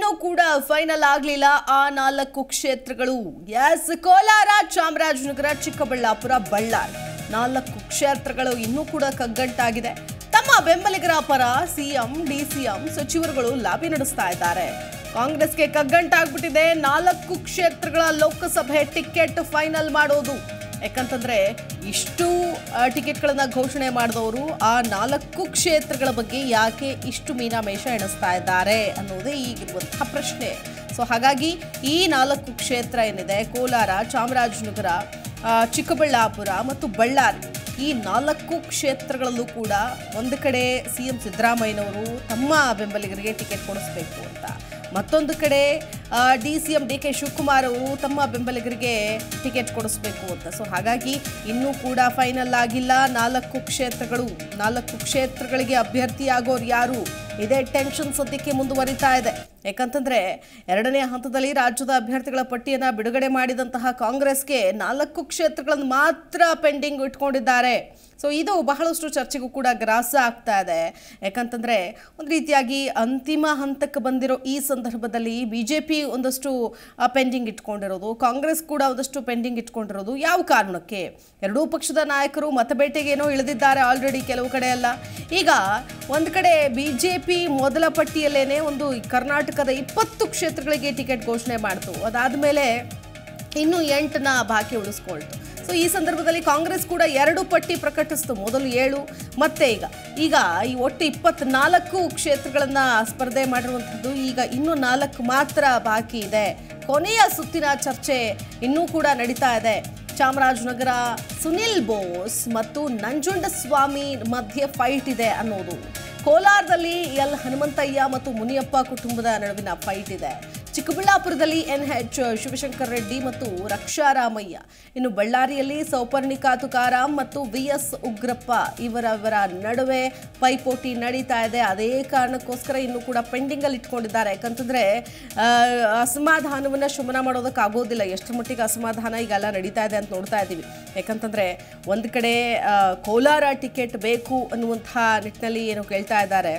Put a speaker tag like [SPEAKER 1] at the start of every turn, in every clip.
[SPEAKER 1] ಇನ್ನೂ ಕೂಡ ಫೈನಲ್ ಆಗ್ಲಿಲ್ಲ ಆ ನಾಲ್ಕು ಕ್ಷೇತ್ರಗಳು ಎಸ್ ಕೋಲಾರ ಚಾಮರಾಜನಗರ ಚಿಕ್ಕಬಳ್ಳಾಪುರ ಬಳ್ಳಾರಿ ನಾಲ್ಕು ಕ್ಷೇತ್ರಗಳು ಇನ್ನೂ ಕೂಡ ಕಗ್ಗಂಟಾಗಿದೆ ತಮ್ಮ ಬೆಂಬಲಿಗರ ಪರ ಸಿಎಂ ಡಿಸಿಎಂ ಸಚಿವರುಗಳು ಲಾಬಿ ನಡೆಸ್ತಾ ಇದ್ದಾರೆ ಕಾಂಗ್ರೆಸ್ಗೆ ಕಗ್ಗಂಟಾಗ್ಬಿಟ್ಟಿದೆ ನಾಲ್ಕು ಕ್ಷೇತ್ರಗಳ ಲೋಕಸಭೆ ಟಿಕೆಟ್ ಫೈನಲ್ ಮಾಡೋದು ಯಾಕಂತಂದ್ರೆ ಇಷ್ಟು ಆ, ಟಿಕೆಟ್ಗಳನ್ನ ಘೋಷಣೆ ಮಾಡಿದವರು ಆ ನಾಲ್ಕು ಕ್ಷೇತ್ರಗಳ ಬಗ್ಗೆ ಯಾಕೆ ಇಷ್ಟು ಮೀನಾಮೇಷ ಎಣಿಸ್ತಾ ಇದ್ದಾರೆ ಅನ್ನೋದೇ ಈಗಿರುವಂತಹ ಪ್ರಶ್ನೆ ಸೊ ಹಾಗಾಗಿ ಈ ನಾಲ್ಕು ಕ್ಷೇತ್ರ ಏನಿದೆ ಕೋಲಾರ ಚಾಮರಾಜನಗರ ಆ, ಚಿಕ್ಕಬಳ್ಳಾಪುರ ಮತ್ತು ಬಳ್ಳಾರಿ ಈ ನಾಲ್ಕು ಕ್ಷೇತ್ರಗಳಲ್ಲೂ ಕೂಡ ಒಂದು ಕಡೆ ಸಿ ಎಂ ಸಿದ್ದರಾಮಯ್ಯನವರು ತಮ್ಮ ಬೆಂಬಲಿಗರಿಗೆ ಟಿಕೆಟ್ ಕೊಡಿಸ್ಬೇಕು ಅಂತ ಮತ್ತೊಂದು ಕಡೆ D C M D K Shivakumar ಅವರು ತಮ್ಮ ಬೆಂಬಲಿಗರಿಗೆ ಟಿಕೆಟ್ ಕೊಡಿಸ್ಬೇಕು ಅಂತ ಸೊ ಹಾಗಾಗಿ ಇನ್ನೂ ಕೂಡ ಫೈನಲ್ ಆಗಿಲ್ಲ ನಾಲ್ಕು ಕ್ಷೇತ್ರಗಳು ನಾಲ್ಕು ಕ್ಷೇತ್ರಗಳಿಗೆ ಅಭ್ಯರ್ಥಿಯಾಗೋರು ಯಾರು ಇದೇ ಟೆನ್ಷನ್ ಸದ್ಯಕ್ಕೆ ಮುಂದುವರಿತಾ ಇದೆ ಯಾಕಂತಂದ್ರೆ ಎರಡನೇ ಹಂತದಲ್ಲಿ ರಾಜ್ಯದ ಅಭ್ಯರ್ಥಿಗಳ ಪಟ್ಟಿಯನ್ನು ಬಿಡುಗಡೆ ಮಾಡಿದಂತಹ ಕಾಂಗ್ರೆಸ್ಗೆ ನಾಲ್ಕು ಕ್ಷೇತ್ರಗಳನ್ನು ಮಾತ್ರ ಪೆಂಡಿಂಗ್ ಇಟ್ಕೊಂಡಿದ್ದಾರೆ ಸೊ ಇದು ಬಹಳಷ್ಟು ಚರ್ಚೆಗೂ ಕೂಡ ಗ್ರಾಸ ಆಗ್ತಾ ಇದೆ ಯಾಕಂತಂದ್ರೆ ಒಂದು ರೀತಿಯಾಗಿ ಅಂತಿಮ ಹಂತಕ್ಕೆ ಬಂದಿರೋ ಈ ಸಂದರ್ಭದಲ್ಲಿ ಬಿ ಜೆ ಪಿ ಒಂದಷ್ಟು ಪೆಂಡಿಂಗ್ ಇಟ್ಕೊಂಡಿರೋದು ಕಾಂಗ್ರೆಸ್ ಕೂಡ ಒಂದಷ್ಟು ಪೆಂಡಿಂಗ್ ಇಟ್ಕೊಂಡಿರೋದು ಯಾವ ಕಾರಣಕ್ಕೆ ಎರಡೂ ಪಕ್ಷದ ನಾಯಕರು ಮತಬೇಟೆಗೇನೋ ಇಳಿದಿದ್ದಾರೆ ಆಲ್ರೆಡಿ ಕೆಲವು ಕಡೆ ಎಲ್ಲ ಈಗ ಒಂದು ಕಡೆ ಬಿ ಜೆ ಪಿ ಮೊದಲ ಪಟ್ಟಿಯಲ್ಲೇನೆ ಒಂದು ಕರ್ನಾಟಕದ ಇಪ್ಪತ್ತು ಕ್ಷೇತ್ರಗಳಿಗೆ ಟಿಕೆಟ್ ಘೋಷಣೆ ಮಾಡ್ತು ಅದಾದಮೇಲೆ ಇನ್ನು ಎಂಟನ್ನ ಬಾಕಿ ಉಳಿಸ್ಕೊಳ್ತು ಸೊ ಈ ಸಂದರ್ಭದಲ್ಲಿ ಕಾಂಗ್ರೆಸ್ ಕೂಡ ಎರಡು ಪಟ್ಟಿ ಪ್ರಕಟಿಸಿತು ಮೊದಲು ಏಳು ಮತ್ತೆ ಈಗ ಈಗ ಈ ಒಟ್ಟು ಇಪ್ಪತ್ನಾಲ್ಕು ಕ್ಷೇತ್ರಗಳನ್ನ ಸ್ಪರ್ಧೆ ಮಾಡಿರುವಂಥದ್ದು ಈಗ ಇನ್ನೂ ನಾಲ್ಕು ಮಾತ್ರ ಬಾಕಿ ಇದೆ ಕೊನೆಯ ಸುತ್ತಿನ ಚರ್ಚೆ ಇನ್ನೂ ಕೂಡ ನಡೀತಾ ಇದೆ ಚಾಮರಾಜನಗರ ಸುನಿಲ್ ಬೋಸ್ ಮತ್ತು ನಂಜುಂಡಸ್ವಾಮಿ ಮಧ್ಯೆ ಫೈಟ್ ಇದೆ ಅನ್ನೋದು ಕೋಲಾರದಲ್ಲಿ ಎಲ್ ಹನುಮಂತಯ್ಯ ಮತ್ತು ಮುನಿಯಪ್ಪ ಕುಟುಂಬದ ನಡುವಿನ ಫೈಟ್ ಇದೆ ಚಿಕ್ಕಬಳ್ಳಾಪುರದಲ್ಲಿ ಎನ್ ಎಚ್ ಶಿವಶಂಕರ್ ರೆಡ್ಡಿ ಮತ್ತು ರಕ್ಷಾರಾಮಯ್ಯ ಇನ್ನು ಬಳ್ಳಾರಿಯಲ್ಲಿ ಸೌಪರ್ಣಿಕಾ ತುಕಾರಾಮ್ ಮತ್ತು ವಿ ಎಸ್ ಉಗ್ರಪ್ಪ ಇವರವರ ನಡುವೆ ಪೈಪೋಟಿ ನಡೀತಾ ಇದೆ ಅದೇ ಕಾರಣಕ್ಕೋಸ್ಕರ ಇನ್ನೂ ಕೂಡ ಪೆಂಡಿಂಗಲ್ಲಿ ಇಟ್ಕೊಂಡಿದ್ದಾರೆ ಯಾಕಂತಂದ್ರೆ ಆ, ಅಸಮಾಧಾನವನ್ನ ಶಮನ ಮಾಡೋದಕ್ಕೆ ಆಗೋದಿಲ್ಲ ಎಷ್ಟರ ಮಟ್ಟಿಗೆ ಅಸಮಾಧಾನ ಈಗೆಲ್ಲ ನಡೀತಾ ಇದೆ ಅಂತ ನೋಡ್ತಾ ಇದ್ದೀವಿ ಯಾಕಂತಂದ್ರೆ ಒಂದು ಕಡೆ ಆ, ಕೋಲಾರ ಟಿಕೆಟ್ ಬೇಕು ಅನ್ನುವಂತಹ ನಿಟ್ಟಿನಲ್ಲಿ ಏನು ಕೇಳ್ತಾ ಇದ್ದಾರೆ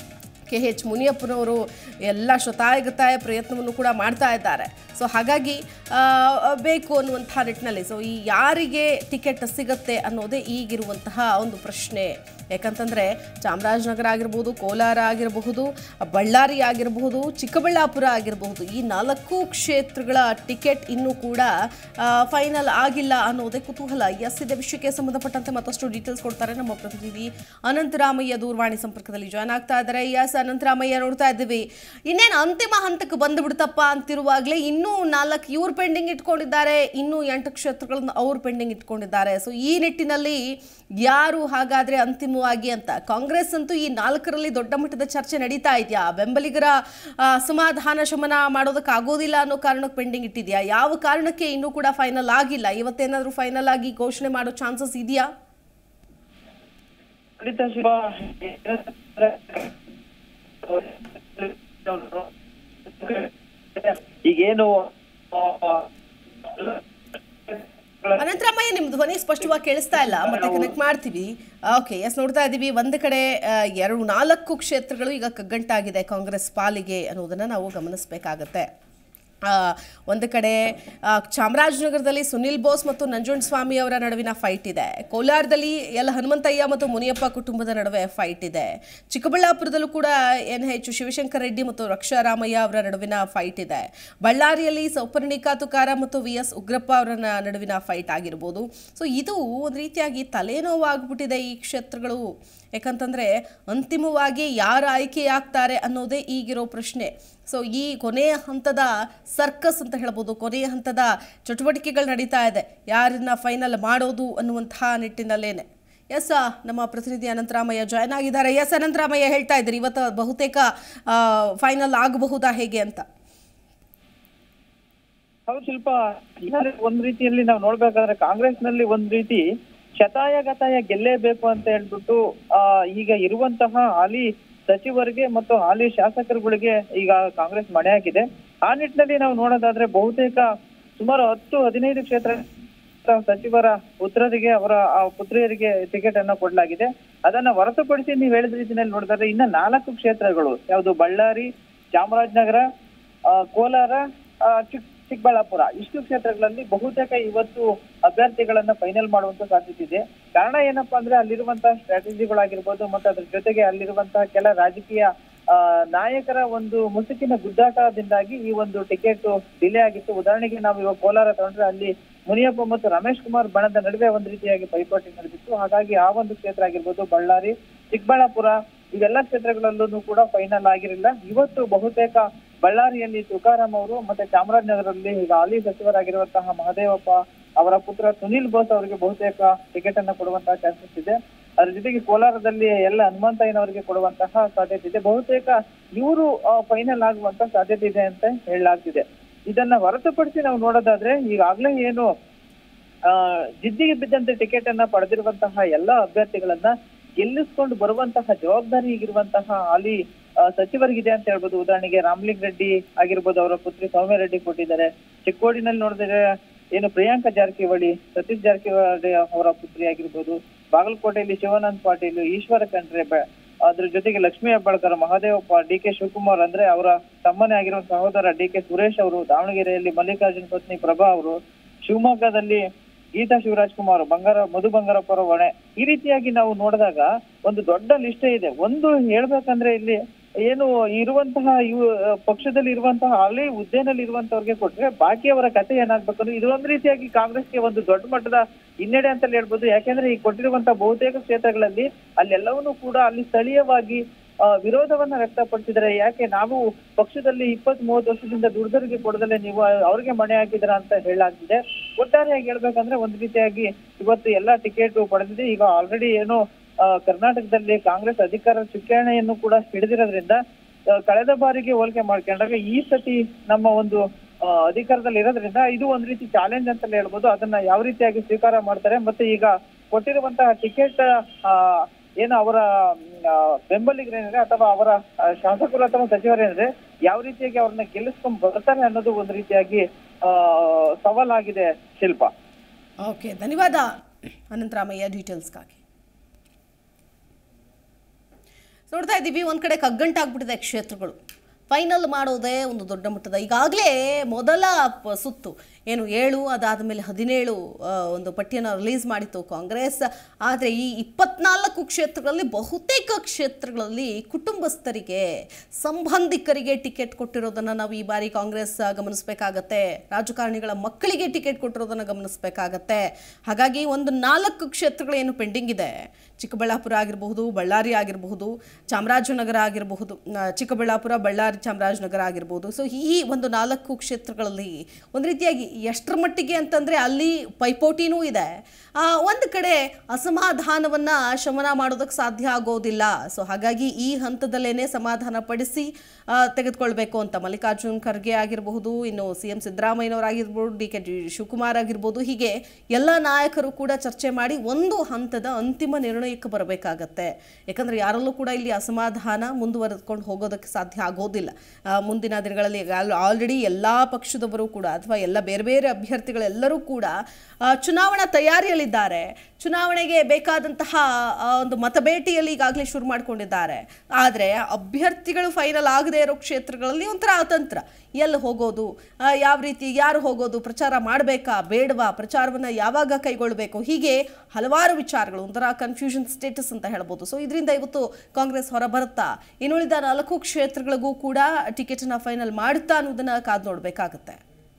[SPEAKER 1] ಕೆ ಎಚ್ ಮುನಿಯಪ್ಪನವರು ಎಲ್ಲ ಶತಾಯಗತಾಯ ಪ್ರಯತ್ನವನ್ನು ಕೂಡ ಮಾಡ್ತಾ ಇದ್ದಾರೆ ಸೊ ಹಾಗಾಗಿ ಆ, ಬೇಕು ಅನ್ನುವಂಥ ನಿಟ್ಟಿನಲ್ಲಿ ಸೊ ಈ ಯಾರಿಗೆ ಟಿಕೆಟ್ ಸಿಗತ್ತೆ ಅನ್ನೋದೇ ಈಗಿರುವಂತಹ ಒಂದು ಪ್ರಶ್ನೆ ಯಾಕಂತಂದರೆ ಚಾಮರಾಜನಗರ ಆಗಿರ್ಬೋದು ಕೋಲಾರ ಆಗಿರಬಹುದು ಬಳ್ಳಾರಿ ಆಗಿರಬಹುದು ಚಿಕ್ಕಬಳ್ಳಾಪುರ ಆಗಿರಬಹುದು ಈ ನಾಲ್ಕು ಕ್ಷೇತ್ರಗಳ ಟಿಕೆಟ್ ಇನ್ನೂ ಕೂಡ ಫೈನಲ್ ಆಗಿಲ್ಲ ಅನ್ನೋದೇ ಕುತೂಹಲ ಎಸ್ ಇದೇ ವಿಷಯಕ್ಕೆ ಸಂಬಂಧಪಟ್ಟಂತೆ ಮತ್ತಷ್ಟು ಡೀಟೇಲ್ಸ್ ಕೊಡ್ತಾರೆ ನಮ್ಮ ಪ್ರತಿನಿಧಿ ಅನಂತರಾಮಯ್ಯ ದೂರವಾಣಿ ಸಂಪರ್ಕದಲ್ಲಿ ಜಾಯ್ನ್ ಆಗ್ತಾ ಇದ್ದಾರೆ ಎಸ್ ಅನಂತರಾಮಯ್ಯ ನೋಡ್ತಾ ಇದ್ದೀವಿ ಇನ್ನೇನು ಅಂತಿಮ ಹಂತಕ್ಕೆ ಬಂದುಬಿಡ್ತಪ್ಪ ಅಂತಿರುವಾಗಲೇ ಇನ್ನೂ ನಾಲ್ಕು ಇವ್ರು ಪೆಂಡಿಂಗ್ ಇಟ್ಕೊಂಡಿದ್ದಾರೆ ಇನ್ನೂ ಎಂಟು ಕ್ಷೇತ್ರಗಳನ್ನ ಅವ್ರು ಪೆಂಡಿಂಗ್ ಇಟ್ಕೊಂಡಿದ್ದಾರೆ ಸೊ ಈ ನಿಟ್ಟಿನಲ್ಲಿ ಯಾರು ಹಾಗಾದ್ರೆ ಅಂತಿಮವಾಗಿ ಅಂತ ಕಾಂಗ್ರೆಸ್ ಅಂತೂ ಈ ನಾಲ್ಕರಲ್ಲಿ ದೊಡ್ಡ ಮಟ್ಟದ ಚರ್ಚೆ ನಡೀತಾ ಇದೆಯಾ ಬೆಂಬಲಿಗರ ಆ, ಅಸಮಾಧಾನ ಶಮನ ಮಾಡೋದಕ್ಕೆ ಆಗೋದಿಲ್ಲ ಅನ್ನೋ ಕಾರಣಕ್ಕೆ ಪೆಂಡಿಂಗ್ ಇಟ್ಟಿದ್ಯಾ ಯಾವ ಕಾರಣಕ್ಕೆ ಇನ್ನೂ ಕೂಡ ಫೈನಲ್ ಆಗಿಲ್ಲ ಇವತ್ತೇನಾದ್ರೂ ಫೈನಲ್ ಆಗಿ ಘೋಷಣೆ ಮಾಡೋ ಚಾನ್ಸಸ್ ಇದೆಯಾ
[SPEAKER 2] ಖಂಡಿತ ಶಿವ ಈಗೇನು
[SPEAKER 1] ಅನಂತರಾಮಯ್ಯ ನಿಮ್ ಧ್ವನಿ ಸ್ಪಷ್ಟವಾಗಿ ಕೇಳಿಸ್ತಾ ಇಲ್ಲ ಮತ್ತೆ ಕನೆಕ್ಟ್ ಮಾಡ್ತೀವಿ ಓಕೆ ಎಸ್ ನೋಡ್ತಾ ಇದ್ದೀವಿ ಒಂದು ಕಡೆ ಆ, ಎರಡು ನಾಲ್ಕು ಕ್ಷೇತ್ರಗಳು ಈಗ ಕಗ್ಗಂಟಾಗಿದೆ ಕಾಂಗ್ರೆಸ್ ಪಾಲಿಗೆ ಅನ್ನೋದನ್ನ ನಾವು ಗಮನಿಸಬೇಕಾಗತ್ತೆ ಆ, ಒಂದು ಕಡೆ ಆ, ಚಾಮರಾಜನಗರದಲ್ಲಿ ಸುನಿಲ್ ಬೋಸ್ ಮತ್ತು ನಂಜುಂಡಸ್ವಾಮಿ ಅವರ ನಡುವಿನ ಫೈಟ್ ಇದೆ ಕೋಲಾರದಲ್ಲಿ ಎಲ್ ಹನುಮಂತಯ್ಯ ಮತ್ತು ಮುನಿಯಪ್ಪ ಕುಟುಂಬದ ನಡುವೆ ಫೈಟ್ ಇದೆ ಚಿಕ್ಕಬಳ್ಳಾಪುರದಲ್ಲೂ ಕೂಡ ಎನ್ ಎಚ್ ಶಿವಶಂಕರ್ ರೆಡ್ಡಿ ಮತ್ತು ರಕ್ಷಾರಾಮಯ್ಯ ಅವರ ನಡುವಿನ ಫೈಟ್ ಇದೆ ಬಳ್ಳಾರಿಯಲ್ಲಿ ಸೌಪರ್ಣಿಕಾ ತುಕಾರ ಮತ್ತು ವಿ ಎಸ್ ಉಗ್ರಪ್ಪ ಅವರ ನ- ನಡುವಿನ ಫೈಟ್ ಆಗಿರ್ಬೋದು ಸೊ ಇದು ಒಂದು ರೀತಿಯಾಗಿ ತಲೆನೋವಾಗ್ಬಿಟ್ಟಿದೆ ಈ ಕ್ಷೇತ್ರಗಳು ಯಾಕಂತಂದ್ರೆ ಅಂತಿಮವಾಗಿ ಯಾರು ಆಯ್ಕೆಯಾಗ್ತಾರೆ ಅನ್ನೋದೇ ಈಗಿರೋ ಪ್ರಶ್ನೆ ಸೊ ಈ ಕೊನೆಯ ಹಂತದ ಸರ್ಕಸ್ ಅಂತ ಹೇಳ್ಬೋದು ಕೊನೆಯ ಹಂತದ ಚಟುವಟಿಕೆಗಳು ನಡೀತಾ ಇದೆ ಯಾರನ್ನ ಫೈನಲ್ ಮಾಡೋದು ಅನ್ನುವಂತಹ ನಿಟ್ಟಿನಲ್ಲೇನೆ ಎಸ್ ನಮ್ಮ ಪ್ರತಿನಿಧಿ ಅನಂತರಾಮಯ್ಯ ಜಾಯ್ನ್ ಆಗಿದ್ದಾರೆ ಎಸ್ ಅನಂತರಾಮಯ್ಯ ಹೇಳ್ತಾ ಇದ್ರಿ ಇವತ್ತು ಬಹುತೇಕ ಫೈನಲ್ ಆಗಬಹುದಾ ಹೇಗೆ ಅಂತ
[SPEAKER 2] ಹೌದು ಶಿಲ್ಪ ಈಗಾಗಲೇ ಒಂದ್ ರೀತಿಯಲ್ಲಿ ನಾವು ನೋಡ್ಬೇಕಾದ್ರೆ ಕಾಂಗ್ರೆಸ್ ನಲ್ಲಿ ಒಂದ್ ರೀತಿ ಶತಾಯ ಗತಾಯ ಗೆಲ್ಲೇಬೇಕು ಅಂತ ಹೇಳ್ಬಿಟ್ಟು ಆ ಈಗ ಇರುವಂತಹ ಹಾಲಿ ಸಚಿವರಿಗೆ ಮತ್ತು ಹಾಲಿ ಶಾಸಕರುಗಳಿಗೆ ಈಗ ಕಾಂಗ್ರೆಸ್ ಮಣೆ ಹಾಕಿದೆ ಆ ನಿಟ್ಟಿನಲ್ಲಿ ನಾವು ನೋಡೋದಾದ್ರೆ ಬಹುತೇಕ ಸುಮಾರು ಹತ್ತು ಹದಿನೈದು ಕ್ಷೇತ್ರ ಸಚಿವರ ಪುತ್ರರಿಗೆ ಅವರ ಆ ಪುತ್ರಿಯರಿಗೆ ಟಿಕೆಟ್ ಅನ್ನ ಕೊಡಲಾಗಿದೆ ಅದನ್ನ ಹೊರತುಪಡಿಸಿ ನೀವು ಹೇಳಿದ ರೀತಿಯಲ್ಲಿ ನೋಡಿದ್ರೆ ಇನ್ನ ನಾಲ್ಕು ಕ್ಷೇತ್ರಗಳು ಯಾವುದು ಬಳ್ಳಾರಿ ಚಾಮರಾಜನಗರ ಆ, ಕೋಲಾರ ಆ, ಚಿಕ್ ಚಿಕ್ಕಬಳ್ಳಾಪುರ ಇಷ್ಟು ಕ್ಷೇತ್ರಗಳಲ್ಲಿ ಬಹುತೇಕ ಇವತ್ತು ಅಭ್ಯರ್ಥಿಗಳನ್ನ ಫೈನಲ್ ಮಾಡುವಂತ ಸಾಧ್ಯತೆ ಇದೆ ಕಾರಣ ಏನಪ್ಪಾ ಅಂದ್ರೆ ಅಲ್ಲಿರುವಂತಹ ಸ್ಟ್ರಾಟಜಿಗಳಾಗಿರ್ಬೋದು ಮತ್ತೆ ಅದ್ರ ಜೊತೆಗೆ ಅಲ್ಲಿರುವಂತಹ ಕೆಲ ರಾಜಕೀಯ ಆ, ನಾಯಕರ ಒಂದು ಮುಸುಕಿನ ಗುದ್ದಾಟದಿಂದಾಗಿ ಈ ಒಂದು ಟಿಕೆಟ್ ಡಿಲೇ ಆಗಿತ್ತು ಉದಾಹರಣೆಗೆ ನಾವು ಇವಾಗ ಕೋಲಾರ ತಗೊಂಡ್ರೆ ಅಲ್ಲಿ ಮುನಿಯಪ್ಪ ಮತ್ತು ರಮೇಶ್ ಕುಮಾರ್ ಬಣದ ನಡುವೆ ಒಂದು ರೀತಿಯಾಗಿ ಪೈಪೋಟಿ ನಡೆದಿತ್ತು ಹಾಗಾಗಿ ಆ ಒಂದು ಕ್ಷೇತ್ರ ಆಗಿರ್ಬೋದು ಬಳ್ಳಾರಿ ಚಿಕ್ಕಬಳ್ಳಾಪುರ ಇವೆಲ್ಲ ಕ್ಷೇತ್ರಗಳಲ್ಲೂ ಕೂಡ ಫೈನಲ್ ಆಗಿರಲಿಲ್ಲ ಇವತ್ತು ಬಹುತೇಕ ಬಳ್ಳಾರಿಯಲ್ಲಿ ತುಕಾರಾಮ್ ಅವರು ಮತ್ತೆ ಚಾಮರಾಜನಗರದಲ್ಲಿ ಈಗ ಹಾಲಿ ಸಚಿವರಾಗಿರುವಂತಹ ಮಹದೇವಪ್ಪ ಅವರ ಪುತ್ರ ಸುನಿಲ್ ಬೋಸ್ ಅವರಿಗೆ ಬಹುತೇಕ ಟಿಕೆಟ್ ಅನ್ನ ಕೊಡುವಂತಹ ಚಾನ್ಸಸ್ ಇದೆ ಅದ್ರ ಜೊತೆಗೆ ಕೋಲಾರದಲ್ಲಿ ಎಲ್ಲ ಹನುಮಂತಯ್ಯನವರಿಗೆ ಕೊಡುವಂತಹ ಸಾಧ್ಯತೆ ಇದೆ ಬಹುತೇಕ ಇವರು ಫೈನಲ್ ಆಗುವಂತ ಸಾಧ್ಯತೆ ಇದೆ ಅಂತ ಹೇಳಲಾಗ್ತಿದೆ ಇದನ್ನ ಹೊರತುಪಡಿಸಿ ನಾವು ನೋಡೋದಾದ್ರೆ ಈಗಾಗ್ಲೇ ಏನು ಆ ಜಿದ್ದಿಗೆ ಬಿದ್ದಂತೆ ಟಿಕೆಟ್ ಅನ್ನ ಪಡೆದಿರುವಂತಹ ಎಲ್ಲಾ ಅಭ್ಯರ್ಥಿಗಳನ್ನ ಗೆಲ್ಲಿಸ್ಕೊಂಡು ಬರುವಂತಹ ಜವಾಬ್ದಾರಿ ಈಗಿರುವಂತಹ ಹಾಲಿ ಆ, ಸಚಿವರಿಗಿದೆ ಅಂತ ಹೇಳ್ಬೋದು ಉದಾಹರಣೆಗೆ ರಾಮಲಿಂಗ್ ರೆಡ್ಡಿ ಆಗಿರ್ಬೋದು ಅವರ ಪುತ್ರಿ ಸೌಮ್ಯ ರೆಡ್ಡಿ ಕೊಟ್ಟಿದ್ದಾರೆ ಚಿಕ್ಕೋಡಿನಲ್ಲಿ ನೋಡಿದ್ರೆ ಏನು ಪ್ರಿಯಾಂಕಾ ಜಾರಕಿಹೊಳಿ ಸತೀಶ್ ಜಾರಕಿಹೊಳಿ ಅವರ ಪುತ್ರಿ ಆಗಿರ್ಬೋದು ಬಾಗಲಕೋಟೆಯಲ್ಲಿ ಶಿವಾನಂದ್ ಪಾಟೀಲ್ ಈಶ್ವರ ಖಂಡ್ರೆ ಬ- ಅದ್ರ ಜೊತೆಗೆ ಲಕ್ಷ್ಮೀ ಹೆಬ್ಬಾಳ್ಕರ್ ಮಹಾದೇವಪ್ಪ ಡಿ ಕೆ ಶಿವಕುಮಾರ್ ಅಂದ್ರೆ ಅವರ ತಮ್ಮನೇ ಆಗಿರೋ ಸಹೋದರ ಡಿ ಕೆ ಸುರೇಶ್ ಅವರು ದಾವಣಗೆರೆಯಲ್ಲಿ ಮಲ್ಲಿಕಾರ್ಜುನ್ ಪತ್ನಿ ಪ್ರಭಾ ಅವರು ಶಿವಮೊಗ್ಗದಲ್ಲಿ ಗೀತಾ ಶಿವರಾಜ್ ಕುಮಾರ್ ಬಂಗಾರ ಮಧು ಬಂಗಾರಪ್ಪ ಅವರ ಹೊಣೆ ಈ ರೀತಿಯಾಗಿ ನಾವು ನೋಡಿದಾಗ ಒಂದು ದೊಡ್ಡ ಲಿಸ್ಟೇ ಇದೆ ಒಂದು ಹೇಳ್ಬೇಕಂದ್ರೆ ಇಲ್ಲಿ ಏನು ಇರುವಂತಹ ಇವು ಪಕ್ಷದಲ್ಲಿ ಇರುವಂತಹ ಹಳೆ ಹುದ್ದೆನಲ್ಲಿ ಇರುವಂತವ್ರಿಗೆ ಕೊಟ್ರೆ ಬಾಕಿಯವರ ಕತೆ ಏನಾಗ್ಬೇಕಂದ್ರೆ ಇದೊಂದು ರೀತಿಯಾಗಿ ಕಾಂಗ್ರೆಸ್ಗೆ ಒಂದು ದೊಡ್ಡ ಮಟ್ಟದ ಹಿನ್ನಡೆ ಅಂತಲೇ ಹೇಳ್ಬೋದು ಯಾಕೆಂದ್ರೆ ಈ ಕೊಟ್ಟಿರುವಂತಹ ಬಹುತೇಕ ಕ್ಷೇತ್ರಗಳಲ್ಲಿ ಅಲ್ಲೆಲ್ಲವನ್ನೂ ಕೂಡ ಅಲ್ಲಿ ಸ್ಥಳೀಯವಾಗಿ ಆ, ವಿರೋಧವನ್ನ ವ್ಯಕ್ತಪಡಿಸಿದರೆ ಯಾಕೆ ನಾವು ಪಕ್ಷದಲ್ಲಿ ಇಪ್ಪತ್ ಮೂವತ್ತು ವರ್ಷದಿಂದ ದುಡ್ದರಿಗೆ ಕೊಡದಲ್ಲೇ ನೀವು ಅವ್ರಿಗೆ ಮಣೆ ಹಾಕಿದ್ರ ಅಂತ ಹೇಳಲಾಗ್ತಿದೆ ಒಟ್ಟಾರೆಯಾಗಿ ಹೇಳ್ಬೇಕಂದ್ರೆ ಒಂದು ರೀತಿಯಾಗಿ ಇವತ್ತು ಎಲ್ಲಾ ಟಿಕೆಟ್ ಪಡೆದಿದೆ ಈಗ ಆಲ್ರೆಡಿ ಏನು ಆ, ಕರ್ನಾಟಕದಲ್ಲಿ ಕಾಂಗ್ರೆಸ್ ಅಧಿಕಾರ ಚುಕ್ಕಾಣಿಯನ್ನು ಕೂಡ ಹಿಡಿದಿರೋದ್ರಿಂದ ಆ, ಕಳೆದ ಬಾರಿಗೆ ಹೋಲಿಕೆ ಮಾಡ್ಕೊಂಡಾಗ ಈ ಸತಿ ನಮ್ಮ ಒಂದು ಆ, ಅಧಿಕಾರದಲ್ಲಿ ಇರೋದ್ರಿಂದ ಇದು ಒಂದ್ ರೀತಿ ಚಾಲೆಂಜ್ ಅಂತಲೇ ಹೇಳ್ಬೋದು ಅದನ್ನ ಯಾವ ರೀತಿಯಾಗಿ ಸ್ವೀಕಾರ ಮಾಡ್ತಾರೆ ಮತ್ತೆ ಈಗ ಕೊಟ್ಟಿರುವಂತಹ ಟಿಕೆಟ್ ಏನು ಅವರ ಮ್, ಆ, ಬೆಂಬಲಿಗರೇನಿದೆ ಅಥವಾ ಅವರ ಆ, ಶಾಸಕರು ಅಥವಾ ಸಚಿವರೇನಿದೆ ಯಾವ ರೀತಿಯಾಗಿ ಅವ್ರನ್ನ ಗೆಲ್ಲಿಸ್ಕೊಂಡ್ ಬರ್ತಾರೆ ಅನ್ನೋದು ಒಂದು ರೀತಿಯಾಗಿ ಆ ಸವಾಲಾಗಿದೆ ಶಿಲ್ಪ
[SPEAKER 1] ಓಕೆ ಧನ್ಯವಾದ ಅನಂತರಾಮಯ್ಯ ಡೀಟೇಲ್ಸ್ಗಾಗಿ ನೋಡ್ತಾ ಇದ್ದೀವಿ ಒಂದು ಕಡೆ ಕಗ್ಗಂಟಾಗ್ಬಿಟ್ಟಿದೆ ಕ್ಷೇತ್ರಗಳು ಫೈನಲ್ ಮಾಡೋದೇ ಒಂದು ದೊಡ್ಡ ಮಟ್ಟದ ಈಗಾಗಲೇ ಮೊದಲ ಪ- ಸುತ್ತು ಏನು ಏಳು ಅದಾದ ಮೇಲೆ ಹದಿನೇಳು ಆ, ಒಂದು ಪಟ್ಟಿಯನ್ನು ರಿಲೀಸ್ ಮಾಡಿತ್ತು ಕಾಂಗ್ರೆಸ್ ಆದರೆ ಈ ಇಪ್ಪತ್ನಾಲ್ಕು ಕ್ಷೇತ್ರಗಳಲ್ಲಿ ಬಹುತೇಕ ಕ್ಷೇತ್ರಗಳಲ್ಲಿ ಕುಟುಂಬಸ್ಥರಿಗೆ ಸಂಬಂಧಿಕರಿಗೆ ಟಿಕೆಟ್ ಕೊಟ್ಟಿರೋದನ್ನು ನಾವು ಈ ಬಾರಿ ಕಾಂಗ್ರೆಸ್ ಆ, ಗಮನಿಸಬೇಕಾಗತ್ತೆ ರಾಜಕಾರಣಿಗಳ ಮಕ್ಕಳಿಗೆ ಟಿಕೆಟ್ ಕೊಟ್ಟಿರೋದನ್ನು ಗಮನಿಸಬೇಕಾಗತ್ತೆ ಹಾಗಾಗಿ ಒಂದು ನಾಲ್ಕು ಕ್ಷೇತ್ರಗಳು ಏನು ಪೆಂಡಿಂಗ್ ಇದೆ ಚಿಕ್ಕಬಳ್ಳಾಪುರ ಆಗಿರಬಹುದು ಬಳ್ಳಾರಿ ಆಗಿರಬಹುದು ಚಾಮರಾಜನಗರ ಆಗಿರಬಹುದು ಆ, ಚಿಕ್ಕಬಳ್ಳಾಪುರ ಬಳ್ಳಾರಿ ಚಾಮರಾಜನಗರ ಆಗಿರ್ಬೋದು ಸೊ ಈ ಒಂದು ನಾಲ್ಕು ಕ್ಷೇತ್ರಗಳಲ್ಲಿ ಒಂದು ರೀತಿಯಾಗಿ ಎಷ್ಟರ ಮಟ್ಟಿಗೆ ಅಂತಂದರೆ ಅಲ್ಲಿ ಪೈಪೋಟಿನೂ ಇದೆ ಆ, ಒಂದು ಕಡೆ ಅಸಮಾಧಾನವನ್ನು ಶಮನ ಮಾಡೋದಕ್ಕೆ ಸಾಧ್ಯ ಆಗೋದಿಲ್ಲ ಸೊ ಹಾಗಾಗಿ ಈ ಹಂತದಲ್ಲೇ ಸಮಾಧಾನ ಪಡಿಸಿ ಆ, ತೆಗೆದುಕೊಳ್ಬೇಕು ಅಂತ ಮಲ್ಲಿಕಾರ್ಜುನ್ ಖರ್ಗೆ ಆಗಿರಬಹುದು ಇನ್ನು ಸಿ ಎಂ ಸಿದ್ದರಾಮಯ್ಯನವರಾಗಿರ್ಬೋದು ಡಿ ಕೆ ಜಿ ಶಿವಕುಮಾರ್ ಆಗಿರ್ಬೋದು ಹೀಗೆ ಎಲ್ಲ ನಾಯಕರು ಕೂಡ ಚರ್ಚೆ ಮಾಡಿ ಒಂದು ಹಂತದ ಅಂತಿಮ ನಿರ್ಣಯಕ್ಕೆ ಬರಬೇಕಾಗತ್ತೆ ಯಾಕಂದರೆ ಯಾರಲ್ಲೂ ಕೂಡ ಇಲ್ಲಿ ಅಸಮಾಧಾನ ಮುಂದುವರೆದುಕೊಂಡು ಹೋಗೋದಕ್ಕೆ ಸಾಧ್ಯ ಆಗೋದಿಲ್ಲ ಆ, ಮುಂದಿನ ದಿನಗಳಲ್ಲಿ ಆಲ್ರೆಡಿ ಎಲ್ಲ ಪಕ್ಷದವರು ಕೂಡ ಅಥವಾ ಎಲ್ಲ ಬೇರೆ ಬೇರೆ ಅಭ್ಯರ್ಥಿಗಳೆಲ್ಲರೂ ಕೂಡ ಆ, ಚುನಾವಣಾ ತಯಾರಿಯಲ್ಲಿದ್ದಾರೆ ಚುನಾವಣೆಗೆ ಬೇಕಾದಂತಹ ಆ, ಒಂದು ಮತಬೇಟಿಯಲ್ಲಿ ಈಗಾಗಲೇ ಶುರು ಮಾಡಿಕೊಂಡಿದ್ದಾರೆ ಆದರೆ ಅಭ್ಯರ್ಥಿಗಳು ಫೈನಲ್ ಆಗದೇ ಇರೋ ಕ್ಷೇತ್ರಗಳಲ್ಲಿ ಒಂಥರ ಅತಂತ್ರ ಎಲ್ಲಿ ಹೋಗೋದು ಆ, ಯಾವ ರೀತಿ ಯಾರು ಹೋಗೋದು ಪ್ರಚಾರ ಮಾಡಬೇಕಾ ಬೇಡವಾ ಪ್ರಚಾರವನ್ನು ಯಾವಾಗ ಕೈಗೊಳ್ಳಬೇಕು ಹೀಗೆ ಹಲವಾರು ವಿಚಾರಗಳು ಒಂಥರ ಕನ್ಫ್ಯೂಷನ್ ಸ್ಟೇಟಸ್ ಅಂತ ಹೇಳ್ಬೋದು ಸೊ ಇದರಿಂದ ಇವತ್ತು ಕಾಂಗ್ರೆಸ್ ಹೊರಬರುತ್ತಾ ಇನ್ನುಳಿದ ನಾಲ್ಕು ಕ್ಷೇತ್ರಗಳಿಗೂ ಕೂಡ ಟಿಕೆಟನ್ನು ಫೈನಲ್ ಮಾಡುತ್ತಾ ಅನ್ನೋದನ್ನ ಕಾದು ನೋಡಬೇಕಾಗುತ್ತೆ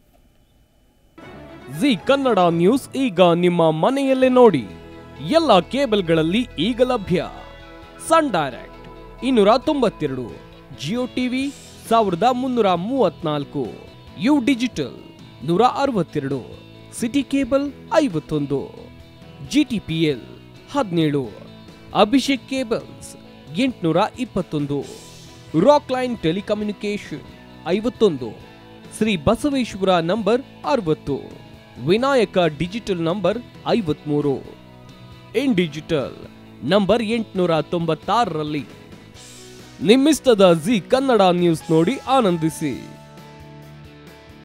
[SPEAKER 3] ಜಿ ಕನ್ನಡ ನ್ಯೂಸ್ ಈಗ ನಿಮ್ಮ ಮನೆಯಲ್ಲೇ ನೋಡಿ ಎಲ್ಲ ಕೇಬಲ್ಗಳಲ್ಲಿ ಈಗ ಲಭ್ಯ ಸನ್ ಡೈರೆಕ್ಟ್ ಇನ್ನೂರ ತೊಂಬತ್ತೆರಡು ಜಿಯೋ ಟಿವಿ ಸಾವಿರದ ಮುನ್ನೂರ ಮೂವತ್ನಾಲ್ಕು ಯು ಡಿಜಿಟಲ್ ನೂರ ಅರವತ್ತೆರಡು ಸಿಟಿ ಕೇಬಲ್ ಐವತ್ತೊಂದು ಜಿ ಟಿ ಪಿ ಎಲ್ ಹದಿನೇಳು ಅಭಿಷೇಕ್ ಕೇಬಲ್ಸ್ ಎಂಟುನೂರ ಇಪ್ಪತ್ತೊಂದು ರಾಕ್ ಲೈನ್ ಟೆಲಿಕಮ್ಯುನಿಕೇಶನ್ ಐವತ್ತೊಂದು ಶ್ರೀ ಬಸವೇಶ್ವರ ನಂಬರ್ ಅರವತ್ತು ವಿನಾಯಕ ಡಿಜಿಟಲ್ ನಂಬರ್ ಐವತ್ಮೂರು ಇನ್ ಡಿಜಿಟಲ್ ನಂಬರ್ ಎಂಟುನೂರ ತೊಂಬತ್ತಾರರಲ್ಲಿ ನಿಮ್ಮಿಸ್ತದ ಜಿ ಕನ್ನಡ ನ್ಯೂಸ್ ನೋಡಿ ಆನಂದಿಸಿ